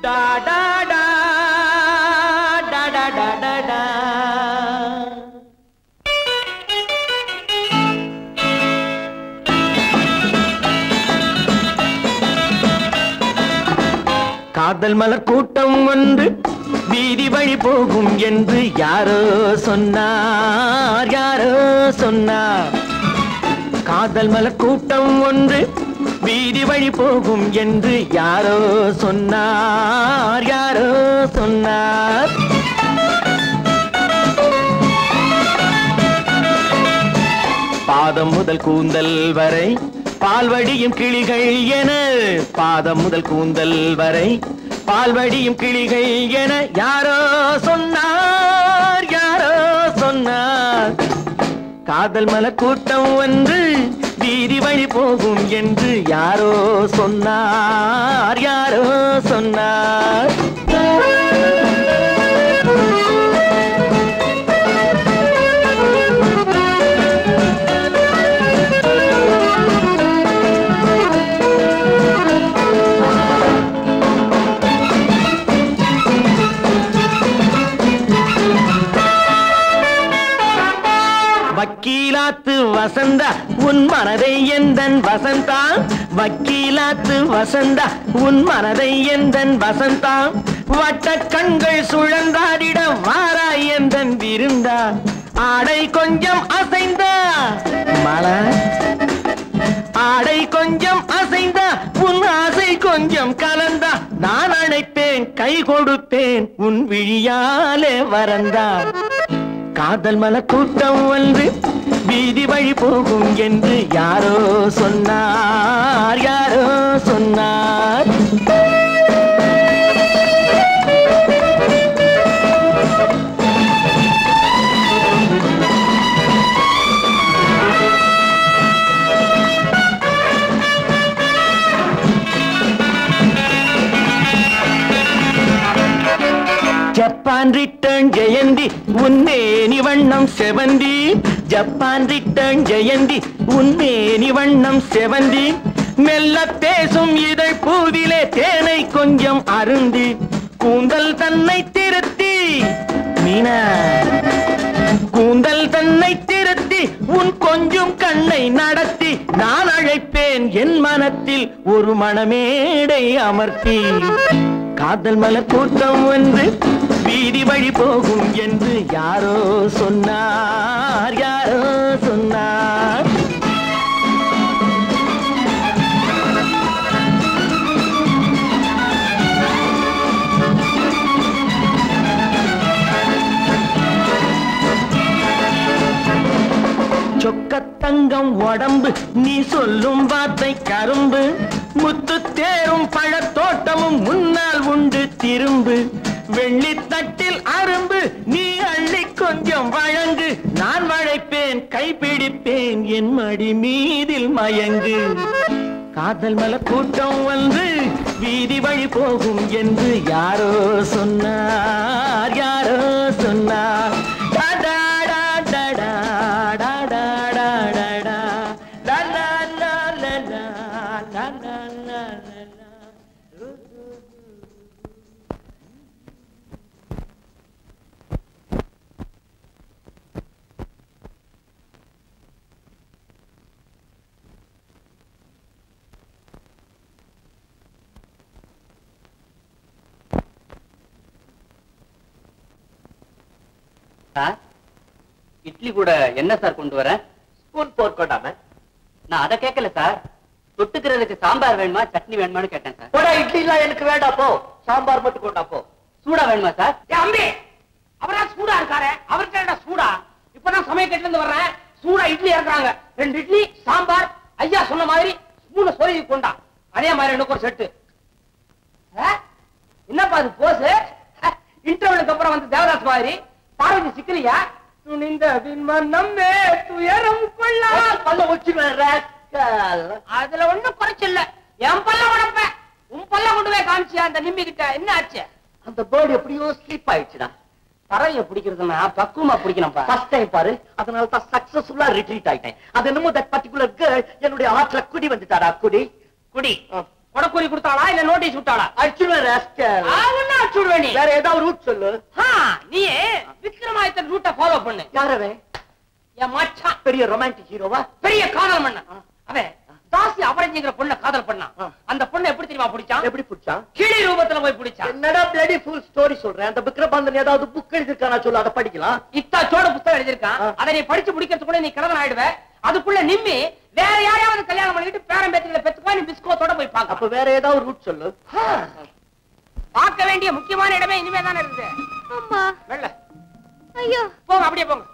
டா டா டா டா டா டா டா டா காதல் மலர் கூட்டம் ஒன்று வீதி வழி போகும் என்று யாரோ சொன்னார் யாரோ சொன்னார் காதல் மலர் கூட்டம் ஒன்று வீதி வழி போகும் என்று யாரோ சொன்னார் யாரோ சொன்னார் பாதம் முதல் கூந்தல் வரை பால்வடியும் கிளிகள் என பாதம் முதல் கூந்தல் வரை பால்வடியும் கிளிகள் என யாரோ சொன்னார் யாரோ சொன்னார் காதல் மலர் கூட்டம் ஒன்று வீதி வழி போகும் என்று யாரோ சொன்னார் யாரோ சொன்னார் வக்கீலாத்து வசந்தா உன் மனதை எந்தன் வசந்தா வக்கீலாத்து வசந்தா உன் மனதை எந்தன் வசந்தா வட்ட கண்கள் சுழந்தாடிட வாராய் எந்தன் விருந்தா ஆடை கொஞ்சம் அசைந்தா மலை ஆடை கொஞ்சம் அசைந்தா உன் ஆசை கொஞ்சம் கலந்தா நான் அழைப்பேன் கை கொடுப்பேன் உன் விழியாலே வரந்தா காதல் மல கூட்டம் ஒன்று வீதி வழி போகும் என்று யாரோ சொன்னார் யாரோ சொன்னார் ஜப்பான் ரிட்டர்ன் ஜெயந்தி உன்னேனி வண்ணம் செவந்தி ஜப்பான் ரிட்டர்ன் ஜெயந்தி உன்னேனி வண்ணம் செவந்தி மெல்ல பேசும் இதழ் பூவிலே தேனை கொஞ்சம் அருந்தி கூந்தல் தன்னை திருத்தி மீனா கூந்தல் தன்னை திருத்தி உன் கொஞ்சம் கண்ணை நடத்தி நான் அழைப்பேன் என் மனத்தில் ஒரு மணமேடை அமர்த்தி காதல் மலர் கூட்டம் ஒன்று வீதி வழி போகும் என்று யாரோ சொன்னார் யாரோ சொன்னார் சொக்கத்தங்கம் உடம்பு நீ சொல்லும் வார்த்தை கரும்பு முத்து தேரும் பழத்தோட்டமும் முன்னால் உண்டு திரும்பு வெள்ளித்தட்டில் அரும்பு நீ அள்ளி கொஞ்சம் வழங்கு நான் வளைப்பேன் கைப்பிடிப்பேன் என் மடி மீதில் மயங்கு காதல் மலர் கூட்டம் வந்து வீதி வழி போகும் என்று யாரோ சொன்னார் யாரோ சொன்னார் டா, டா, டா, டா, டா, டா, டா, டா, டா, டா. லா, லா, லா, லா, லா, லா, லா, லா, லா, லா. சார் இட்லி கூட என்ன சார் கொண்டு வரேன் ஸ்பூன் போர் கொண்டாம நான் அதை கேட்கல சார் தொட்டுக்கிறதுக்கு சாம்பார் வேணுமா சட்னி வேணுமான்னு கேட்டேன் சார் போடா இட்லி எல்லாம் எனக்கு வேண்டாம் போ சாம்பார் மட்டும் கொண்டா போ சூடா வேணுமா சார் ஏய் அம்பி அவரா சூடா இருக்காரு அவருக்கு என்னடா சூடா இப்பதான் சமயக்கட்டுல இருந்து வர்றேன் சூடா இட்லி இறக்குறாங்க ரெண்டு இட்லி சாம்பார் ஐயா சொன்ன மாதிரி ஸ்பூனை சொருகி கொண்டா அதே மாதிரி எனக்கு ஒரு செட்டு ஆ? என்னப்பா அது போஸ் இன்டர்வலுக்கு அப்புறம் வந்து தேவதாஸ் மாதிரி பார்வதி சிக்கலியா துணிந்த விண்மன்னம்மே துயரம் கொள்ளா பல்ல வச்சு அதுல ஒண்ணும் குறைச்சில்ல என் பல்ல உடப்ப உன் பல்ல கொண்டு போய் காமிச்சியா அந்த நிம்மி கிட்ட என்ன ஆச்சு அந்த பேர்டு எப்படியோ ஸ்லீப் ஆயிடுச்சுடா பறவைய பிடிக்கிறதுன்னா பக்குவமா பிடிக்கணும்ப்பா ஃபர்ஸ்ட் டைம் பாரு அதனால தான் சக்சஸ்ஃபுல்லா ரிட்ரீட் ஆயிட்டேன் அது என்னமோ தட் பர்டிகுலர் கேர்ள் என்னுடைய ஆட்ல குடி வந்துட்டாடா குடி குடி கொடக்கூறி கொடுத்தாளா இல்ல நோட்டீஸ் விட்டாளா அடிச்சுடுவேன் ராஸ்கல் அவன் அடிச்சுடுவேன் நீ வேற ஏதாவது ரூட் சொல்லு ஆ, நீ விக்ரமாதித்தன் ரூட்ட ஃபாலோ பண்ணு யாரவே என் மச்சான் பெரிய ரொமான்டிக் ஹீரோவா பெரிய காதல் பண்ண அவன் தாசி அபரஞ்சிங்கிற பொண்ண காதல் பண்ணான் ஆ. அந்த பொண்ணை எப்படி தெரியுமா பிடிச்சான் எப்படி பிடிச்சான் கிளி ரூபத்துல போய் பிடிச்சான் என்னடா பிளடி ஃபுல் ஸ்டோரி சொல்றேன் அந்த விக்ரபாந்தன் ஏதாவது புக் எழுதிருக்கானா சொல்லு அதை படிக்கலாம் இத்தா சோட புத்தகம் எழுதியிருக்கான் ஆ. அதை நீ படிச்சு முடிக்கிறதுக்குள்ள நீ கிழவன் ஆயிடுவ அதுக்குள்ள நிம்மி வேற யாரையாவது கல்யாணம் பண்ணிட்டு பேரன் பேத்திகளை பெத்துக்கோ நீ பிஸ்கோத்தோட போய் பார்க்க அப்ப வேற ஏதாவது ரூட் சொல்லு பார்க்க வேண்டிய முக்கியமான இடமே இனிமே தானே இருக்குது அம்மா வெள்ள ஐயோ போங்க அப்படியே போங்க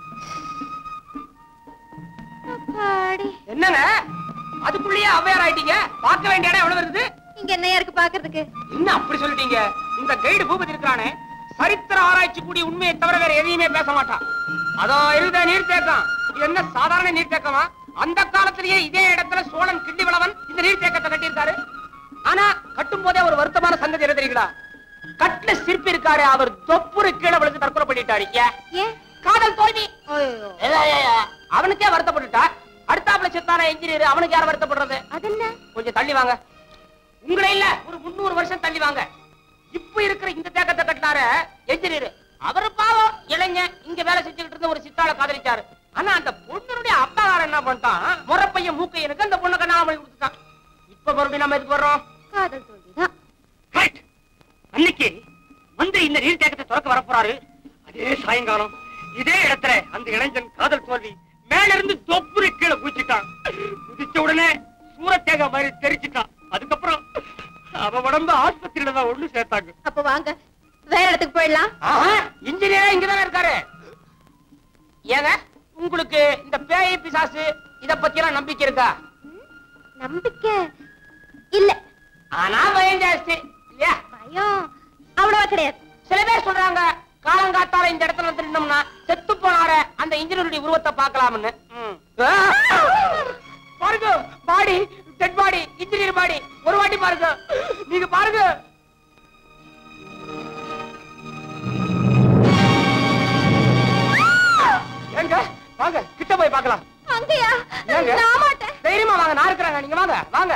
அப்பாடி என்னங்க அதுக்குள்ளேயே அவையார் ஆயிட்டீங்க பார்க்க வேண்டிய இடம் எவ்வளவு இருக்குது இங்க என்னையா இருக்கு பாக்குறதுக்கு என்ன அப்படி சொல்லிட்டீங்க இந்த கைடு பூபதி இருக்கிறானே சரித்திர ஆராய்ச்சி கூடிய உண்மையை தவிர வேற எதையுமே பேச மாட்டான் அதோ இருந்த நீர்த்தேக்கம் இது என்ன சாதாரண நீர்த்தேக்கமா அந்த காலத்திலேயே இதே இடத்துல சோழன் கிண்டிவளவன் இந்த நீர்த்தேக்கத்தை கட்டியிருக்காரு ஆனா கட்டும் போதே ஒரு வருத்தமான சங்கதி என்ன தெரியுங்களா கட்டுல சிற்பி இருக்காரு அவர் தொப்புரு கீழே விழுந்து தற்கொலை பண்ணிட்டாரு ஏன்? ஏன் காதல் தோல்வி ஐயோ ஏதா, ஏதா, அவனுக்கே வருத்தப்பட்டுட்டா அடுத்தாப்புல செத்தான இன்ஜினியர் அவனுக்கு யார் வருத்தப்படுறது அதென்ன கொஞ்சம் தள்ளி வாங்க உங்களை இல்ல ஒரு முன்னூறு வருஷம் தள்ளி வாங்க இப்ப இருக்கிற இந்த தேக்கத்தை கட்டினார என்ஜினியர் அவரு பாவம் இளைஞன் இங்க வேலை செஞ்சுக்கிட்டு இருந்த ஒரு சித்தாள காதலிச்சாரு ஆனா அந்த பொண்ணுடைய அப்பாகாரன் என்ன பண்ணிட்டான் முறப்பையன் மூக்கையனுக்கு அந்த பொண்ணை கண்ணாம பண்ணி கொடுத்துட்டான் இப்ப மறுபடியும் நம்ம எதுக்கு வர்றோம் காதல் தோல்விதான் கரெக்ட் அன்னைக்கு மந்திரி இந்த நீர் தேக்கத்தை திறக்க வரப்போறாரு அதே சாயங்காலம் இதே இடத்துல அந்த இளைஞன் காதல் தோல்வி மேல இருந்து தொப்புரி கீழே குதிச்சுட்டான் குதிச்ச உடனே சூரத்தேக மாதிரி தெரிச்சிட்டான் அதுக்கப்புறம் அவ உடம்பு ஆஸ்பத்திரியில தான் ஒண்ணு சேர்த்தாங்க அப்ப வாங்க வேற இடத்துக்கு போயிடலாம் இன்ஜினியரா இங்கதானே இருக்காரு ஏங்க உங்களுக்கு இந்த பேய் பிசாசு இத பத்தி எல்லாம் நம்பிக்கை இருக்கா நம்பிக்கை இல்ல ஆனா பயம் ஜாஸ்தி இல்லையா பயம் அவ்வளவா கிடையாது சில பேர் சொல்றாங்க காலங்காத்தால இந்த இடத்துல வந்துட்டோம்னா செத்து போனார அந்த இன்ஜினியருடைய உருவத்தை பார்க்கலாம்னு ம். ஆ! பாருங்க பாடி டெட் பாடி இன்ஜினியர் பாடி ஒரு வாட்டி பாருங்க நீங்க பாருங்க ஏங்க வாங்க கிட்ட போய் பார்க்கலாம் அங்கயா ஏங்க? நான் மாட்டேன் தைரியமா வாங்க நான் இருக்கிறேங்க நீங்க வாங்க வாங்க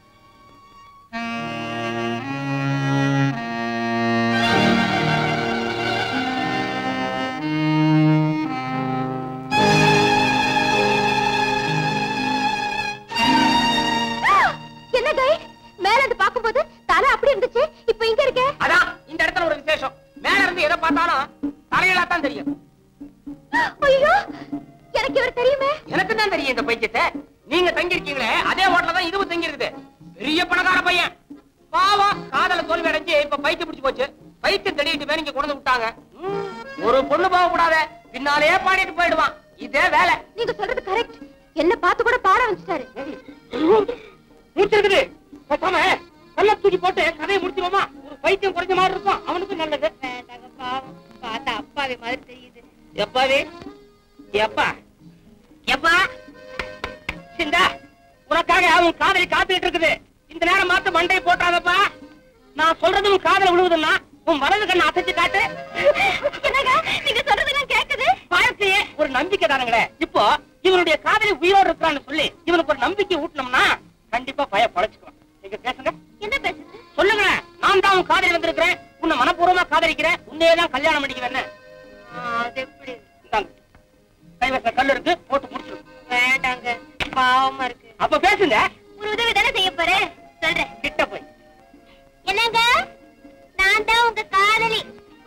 என்ன கை மேல இருந்து பாக்கும்போது தலை அப்படி இருந்துச்சு இப்ப இங்க இருக்கே அதான் இந்த இடத்துல ஒரு விசேஷம் மேல இருந்து எதை பார்த்தாலும் தலையில தான் தெரியும் ஐயோ எனக்கு இவர் தெரியுமே எனக்கு தான் தெரியும் இந்த பைத்தியத்தை நீங்க தங்கி இருக்கீங்களே அதே ஹோட்டல்ல தான் இதுவும் தங்கி இருக்குது பெரிய பணக்கார பையன் பாவம் காதல தோல்வி அடைஞ்சு இப்ப பைத்தியம் பிடிச்சு போச்சு பைத்தியம் தெளிவிட்டு பேர் இங்க கொண்டு விட்டாங்க ம், ஒரு பொண்ணு போக கூடாத பின்னாலேயே பாடிட்டு போயிடுவான் இதே வேலை நீங்க சொல்றது கரெக்ட் என்ன பார்த்து கூட பாட வச்சுட்டாரு முடிச்சிருக்குது பேசாம கல்ல தூக்கி போட்டு கதையை முடிச்சிருவோமா ஒரு பைத்தியம் குறைஞ்ச மாதிரி இருக்கும் அவனுக்கும் நல்லது வேண்டாங்க பாவம் பார்த்தா அப்பாவி மாதிரி தெரியுது எப்பாவே எப்பா எப்பா இந்த உனக்காக அவன் காதலி காத்துக்கிட்டு இருக்குது இந்த நேரம் பார்த்து மண்டையை போட்டாதப்பா நான் சொல்றதும் காதல விழுவுதுன்னா உன் வலது கண்ணை அசைச்சு காட்டு என்னங்க நீங்க சொல்றதெல்லாம் கேக்குது வாழ்க்கையே ஒரு நம்பிக்கை தானுங்களே இப்போ இவனுடைய காதலி உயிரோடு இருக்கான்னு சொல்லி இவனுக்கு ஒரு நம்பிக்கை ஊட்டினோம்னா கண்டிப்பா பய பழச்சுக்குவான் நீங்க பேசுங்க என்ன பேசுது சொல்லுங்க நான் தான் உன் காதலி வந்திருக்கிறேன் உன்னை மனப்பூர்வமா காதலிக்கிறேன் உன்னையே தான் கல்யாணம் பண்ணிக்குவேன் அது எப்படி இந்தாங்க கைவச கல் இருக்கு போட்டு முடிச்சு வேண்டாங்க பாவமா இருக்கு அப்ப பேசுங்க ஒரு உதவி தானே செய்ய போறேன் சொல்றேன் கிட்ட போய் என்னங்க நான் தான் உங்க காதலி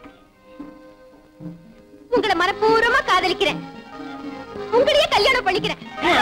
உங்களை மனப்பூர்வமா காதலிக்கிறேன் உங்களையே கல்யாணம் பண்ணிக்கிறேன்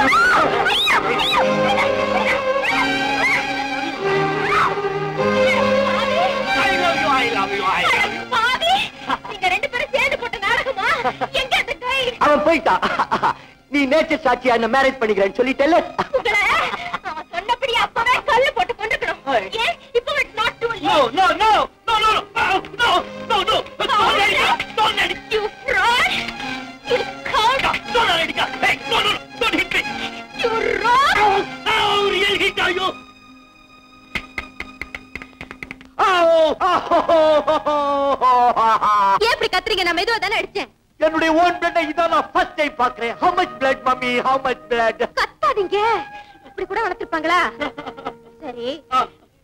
I love you, I love you, I love you. பாவி, நீங்க ரெண்டு பேரும் சேர்ந்து போட்ட நாடகமா எங்க அந்த கை அவன் போயிட்டான் நீ நேச்சர் சாட்சியா என்ன மேரேஜ் பண்ணிக்கிறேன்னு சொல்லிட்டேல்ல உங்களை அவன் சொன்னபடி அப்பவே கல்லு போட்டு கொண்டுக்கணும் ஏன் இப்போ it's not to No, no, no, no, no, no, no, no, no, don't let it go, don't let it you fraud you coward go, don't let it go. Hey, no, no, no, don't hit me. You rogue Oh, real hit are you? ஏன் இப்படி கத்துறீங்க நான் மெதுவா தானே அடிச்சேன் என்னுடைய own blood இதான் நான் ஃபர்ஸ்ட் டைம் பாக்குறேன் how much blood mummy how much blood கத்தாதீங்க இப்படி கூட வளர்த்திருப்பாங்களா சரி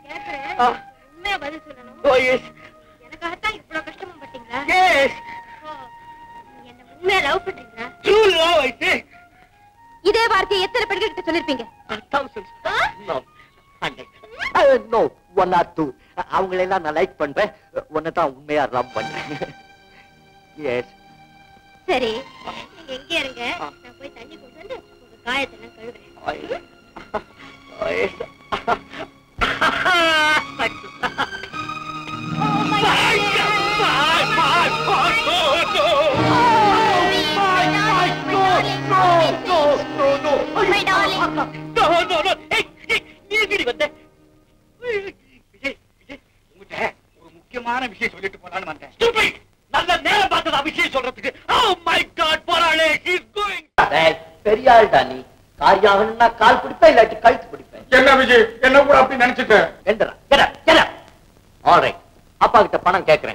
கேக்குறேன் ஆ. உண்மையா பதில் சொல்லணும் ஓ எஸ் எனக்காகத்தான் இவ்வளவு கஷ்டமும் பட்டீங்களா எஸ் ஓ, நீ என்ன உண்மையா லவ் பண்றீங்களா ட்ரூ லவ் ஐ சே இதே வார்த்தையை எத்தனை பெண்கள் கிட்ட சொல்லிருப்பீங்க thousands ஆ? no hundred no one or two அவங்களெல்லாம் நான் லைக் பண்றேன் உன்னை தான் உண்மையா லவ் பண்றேன் எஸ் சரி நீங்க எங்கே இருங்க நான் போய் தண்ணி கொண்டு வந்து உங்க காயத்தெல்லாம் கழுவுறேன் Oh my My darling. No, no, no. ஏய், ஏய், நீ எங்கடி வந்த? ஏய், விஜய், விஜய், உன்கிட்ட ஒரு முக்கியமான விஷயம் சொல்லிட்டு போலான்னு வந்தேன். Stupid! நல்ல நேரம் பார்த்ததா விஷயம் சொல்றதுக்கு. Oh my God, போறாளே, she's going. பெரிய ஆள்டா நீ காரியாகணும்னா கால் பிடிப்பேன் இல்லாட்டி கழுத்து பிடிப்பேன் என்ன விஜய் என்ன கூட அப்படி நினைச்சிட்டேன் எந்தரா கெட கெட ஆல்ரைட் அப்பா கிட்ட பணம் கேட்கறேன்